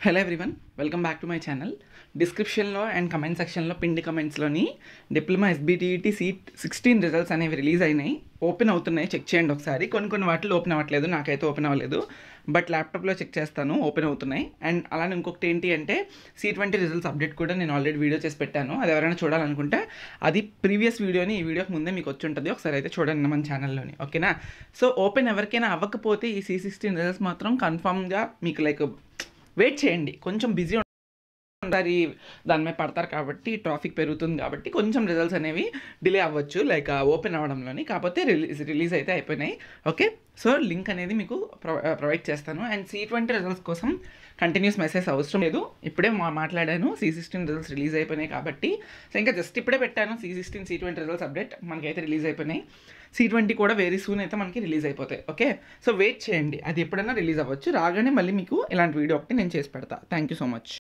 hello everyone welcome back to my channel డిస్క్రిప్షన్లో and comment సెక్షన్లో pinned కమెంట్స్లోని diploma SBTET seat sixteen results అనేవి release అయినాయి open అవుతున్నాయి చెక్ చేయండి ఒకసారి కొన్ని కొన్ని వాటిలో ఓపెన్ అవ్వట్లేదు నాకైతే ఓపెన్ అవ్వలేదు బట్ ల్యాప్టాప్లో చెక్ చేస్తాను ఓపెన్ అవుతున్నాయి అండ్ అలానే ఇంకొకటి ఏంటి అంటే సి ట్వంటీ రిజల్ట్స్ అప్డేట్ కూడా నేను ఆల్రెడీ వీడియో చేసి పెట్టాను అది ఎవరైనా చూడాలనుకుంటే అది ప్రీవియస్ వీడియోని ఈ వీడియోకి ముందే మీకు వచ్చి ఉంటుంది ఒకసారి అయితే చూడండి మన ఛానల్లోని ఓకేనా సో ఓపెన్ ఎవరికైనా అవ్వకపోతే ఈ సి సిక్స్టీన్ రిజల్ట్స్ మాత్రం కన్ఫామ్గా మీకు లైక్ వెయిట్ చేయండి కొంచెం బిజీ ఉంటారు దాని మీద పడతారు కాబట్టి ట్రాఫిక్ పెరుగుతుంది కాబట్టి కొంచెం రిజల్ట్స్ అనేవి డిలే అవ్వచ్చు లైక్ ఓపెన్ అవ్వడంలోని కాకపోతే రిలీజ్ రిలీజ్ అయితే అయిపోయినాయి ఓకే సో లింక్ అనేది మీకు ప్రొవైడ్ చేస్తాను అండ్ సి ట్వంటీ రిజల్ట్స్ కోసం కంటిన్యూస్ మెసేజ్ అవసరం లేదు ఇప్పుడే మా మాట్లాడాను సి సిక్స్టీన్ రిజల్ట్స్ రిలీజ్ అయిపోయినాయి కాబట్టి సో ఇంకా జస్ట్ ఇప్పుడే పెట్టాను C sixteen C twenty results update మనకైతే రిలీజ్ అయిపోయినాయి సి ట్వంటీ కూడా వెరీ సూన్ అయితే మనకి రిలీజ్ అయిపోతాయి ఓకే సో వెయిట్ చేయండి అది ఎప్పుడైనా రిలీజ్ అవ్వచ్చు రాగానే మళ్ళీ మీకు ఇలాంటి వీడియో ఒకటి నేను చేసి పెడతా థ్యాంక్ యూ సో మచ్